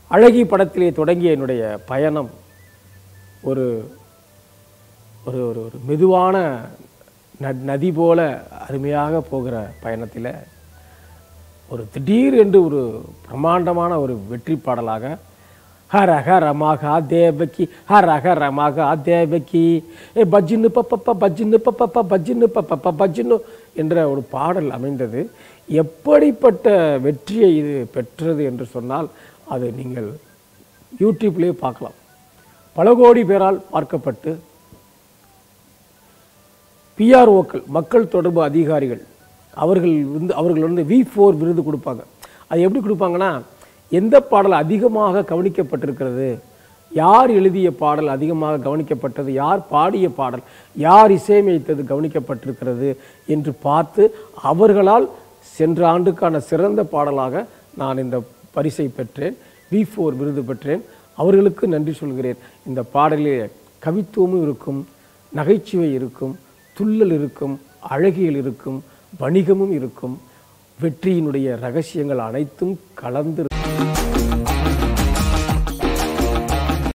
அழகி படத்திலே தொடங்கிய என்னுடைய பயணம் ஒரு ஒரு ஒரு ஒரு மெதுவான ந- நதி போல அருமையாக போகிற பயணத்தில் ஒரு திடீர் என்று ஒரு பிரம்மாண்டமான ஒரு வெற்றி பாடலாக ஹர ஹர மகா தேவகி ஹர ஹர மகா தேவகி ஏ பஜ்ஜின்னு பப்பப்ப பஜ்ஜின்னு பப்பப்ப பஜ்ஜின்னு பப்பப்ப பஜ்ஜின்னு என்ற ஒரு பாடல் அமைந்தது எப்படிப்பட்ட வெற்றியை இது பெற்றது என்று சொன்னால் அது நீங்கள் யூடியூப்லேயே பார்க்கலாம் பல கோடி பேரால் பார்க்கப்பட்டு பிஆர்ஓக்கள் மக்கள் தொடர்பு அதிகாரிகள் அவர்கள் வந்து அவர்கள் வந்து வி ஃபோர் விருது கொடுப்பாங்க அது எப்படி கொடுப்பாங்கன்னா எந்த பாடல் அதிகமாக கவனிக்கப்பட்டிருக்கிறது யார் எழுதிய பாடல் அதிகமாக கவனிக்கப்பட்டது யார் பாடிய பாடல் யார் இசையமைத்தது கவனிக்கப்பட்டிருக்கிறது என்று பார்த்து அவர்களால் சென்ற ஆண்டுக்கான சிறந்த பாடலாக நான் இந்த பரிசை பெற்றேன் வி ஃபோர் விருது பெற்றேன் அவர்களுக்கு நன்றி சொல்கிறேன் இந்த பாடலிலே கவித்துவமும் இருக்கும் நகைச்சுவை இருக்கும் துள்ளல் இருக்கும் அழகியல் இருக்கும் வணிகமும் இருக்கும் வெற்றியினுடைய ரகசியங்கள் அனைத்தும் கலந்து